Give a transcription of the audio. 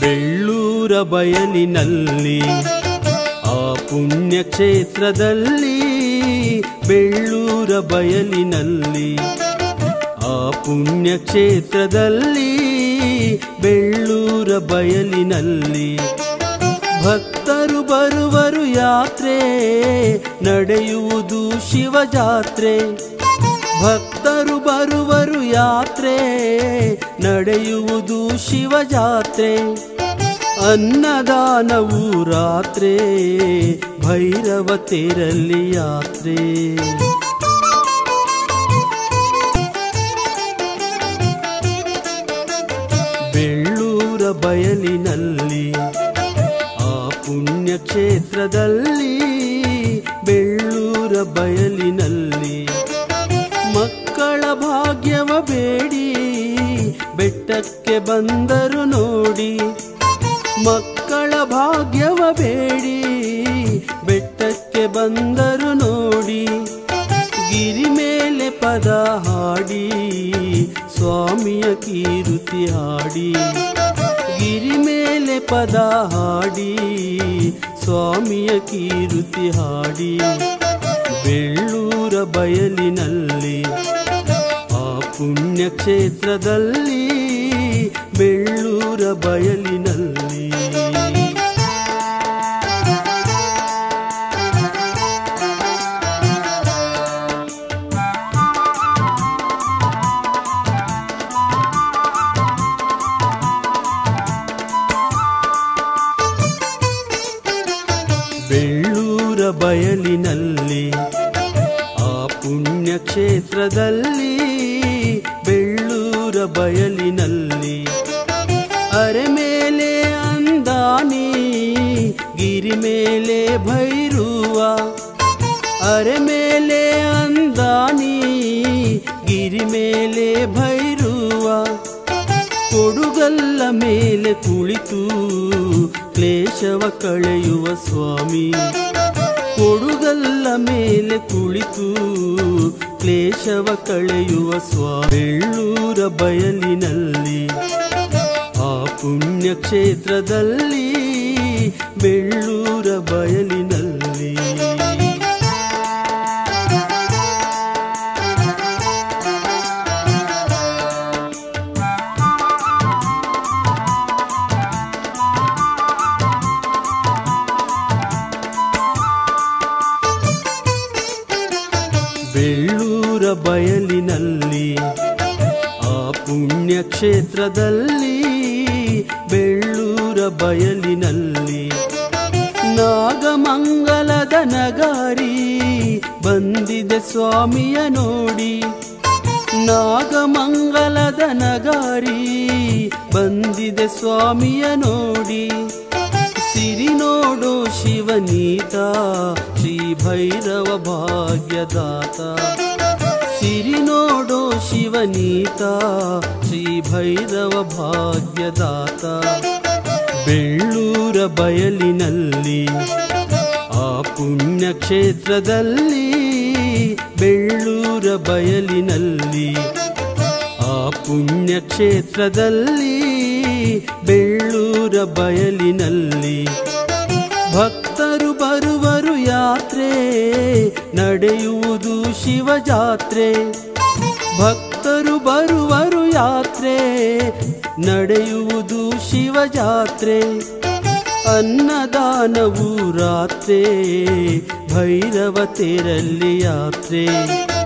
ಬೆಳ್ಳೂರ ಬಯಲಿನಲ್ಲಿ ಆ ಪುಣ್ಯ ಕ್ಷೇತ್ರದಲ್ಲಿ ಬೆಳ್ಳೂರ ಬಯಲಿನಲ್ಲಿ ಆ ಪುಣ್ಯ ಕ್ಷೇತ್ರದಲ್ಲಿ ಬೆಳ್ಳೂರ ಬಯಲಿನಲ್ಲಿ ಭಕ್ತರು ಬರುವರು ಯಾತ್ರೆ ನಡೆಯುವುದು ಶಿವಜಾತ್ರೆ ಭಕ್ತರು ಬರುವರು ಯಾತ್ರೆ ನಡೆಯುವುದು ಶಿವಜಾತ್ರೆ ಅನ್ನದಾನವು ರಾತ್ರೆ ಭೈರವ ತೇರಲ್ಲಿ ಯಾತ್ರೆ ಬೆಳ್ಳೂರ ಬಯಲಿನಲ್ಲಿ ಆ ಪುಣ್ಯ ಕ್ಷೇತ್ರದಲ್ಲಿ ಬೆಳ್ಳೂರ ಬಯಲಿನಲ್ಲಿ ಮಕ್ಕಳ ಭಾಗ್ಯವ ಬೇಡಿ ಬೆಟ್ಟಕ್ಕೆ ಬಂದರು ನೋಡಿ ಮಕ್ಕಳ ಭಾಗ್ಯವ ಬೇಡಿ ಬೆಟ್ಟಕ್ಕೆ ಬಂದರು ನೋಡಿ ಗಿರಿ ಮೇಲೆ ಪದ ಹಾಡಿ ಸ್ವಾಮಿಯ ಕೀರುತಿ ಹಾಡಿ ಗಿರಿ ಮೇಲೆ ಪದ ಹಾಡಿ ಸ್ವಾಮಿಯ ಕೀರುತಿ ಹಾಡಿ ಬೆಳ್ಳೂರ ಬಯಲಿನಲ್ಲಿ ಆ ಪುಣ್ಯ ಕ್ಷೇತ್ರದಲ್ಲಿ ಬೆಳ್ಳೂರ ಬಯಲಿನಲ್ಲಿ ಬೆಳ್ಳೂರ ಬಯಲಿನಲ್ಲಿ ಆ ಪುಣ್ಯ ಕ್ಷೇತ್ರದಲ್ಲಿ ಬೆಳ್ಳೂರ ಬಯಲಿನಲ್ಲಿ ಅರೆ ಮೇಲೆ ಅಂದಾನಿ ಗಿರಿ ಮೇಲೆ ಭೈರುವ ಅರೆ ಮೇಲೆ ಅಂದಾನಿ ಗಿರಿ ಮೇಲೆ ಭೈರುವ ಕೊಡುಗಲ್ಲ ಮೇಲೆ ಕುಳಿತು ಕ್ಲೇಶವ ಕಳೆಯುವ ಸ್ವಾಮಿ ಕೊಡುಗಲ್ಲ ಮೇಲೆ ಕುಳಿತು ಕ್ಲೇಶವ ಕಳೆಯುವ ಸ್ವಾಮಿ ಬೆಳ್ಳೂರ ಬಯಲಿನಲ್ಲಿ ಆ ಪುಣ್ಯ ಕ್ಷೇತ್ರದಲ್ಲಿ ಬೆಳ್ಳೂರ ಬಯಲಿನಲ್ಲಿ ಬೆಳ್ಳೂರ ಬಯಲಿನಲ್ಲಿ ಆ ಪುಣ್ಯ ಕ್ಷೇತ್ರದಲ್ಲಿ ಬೆಳ್ಳೂರ ಬಯಲಿನಲ್ಲಿ ನಾಗಮಂಗಲದ ನಗಾರಿ ಬಂದಿದೆ ಸ್ವಾಮಿಯ ನೋಡಿ ನಾಗಮಂಗಲದ ನಗಾರಿ ಬಂದಿದೆ ಸ್ವಾಮಿಯ ನೋಡಿ ಸಿರಿ ನೋಡು ಶಿವನೀತ ಶ್ರೀ ಭೈರವ ಭಾಗ್ಯದಾತ ಸಿರಿ ನೋಡು ಶಿವನೀತ ಶ್ರೀ ಭೈರವ ಭಾಗ್ಯದಾತ ಬೆಳ್ಳೂರ ಬಯಲಿನಲ್ಲಿ ಆ ಪುಣ್ಯ ಕ್ಷೇತ್ರದಲ್ಲಿ ಬೆಳ್ಳೂರ ಬಯಲಿನಲ್ಲಿ ಆ ಪುಣ್ಯ ಕ್ಷೇತ್ರದಲ್ಲಿ ಬೆಳ್ಳೂರ ಬಯಲಿನಲ್ಲಿ ಭಕ್ತರು ಬರುವರು ಯಾತ್ರೆ ನಡೆಯುವುದು ಶಿವಜಾತ್ರೆ ಭಕ್ತರು ಬರುವರು ಯಾತ್ರೆ ನಡೆಯುವುದು ಶಿವಜಾತ್ರೆ ಅನ್ನದಾನವು ರಾತ್ರೆ ಭೈರವ ತೇರಲ್ಲಿ ಯಾತ್ರೆ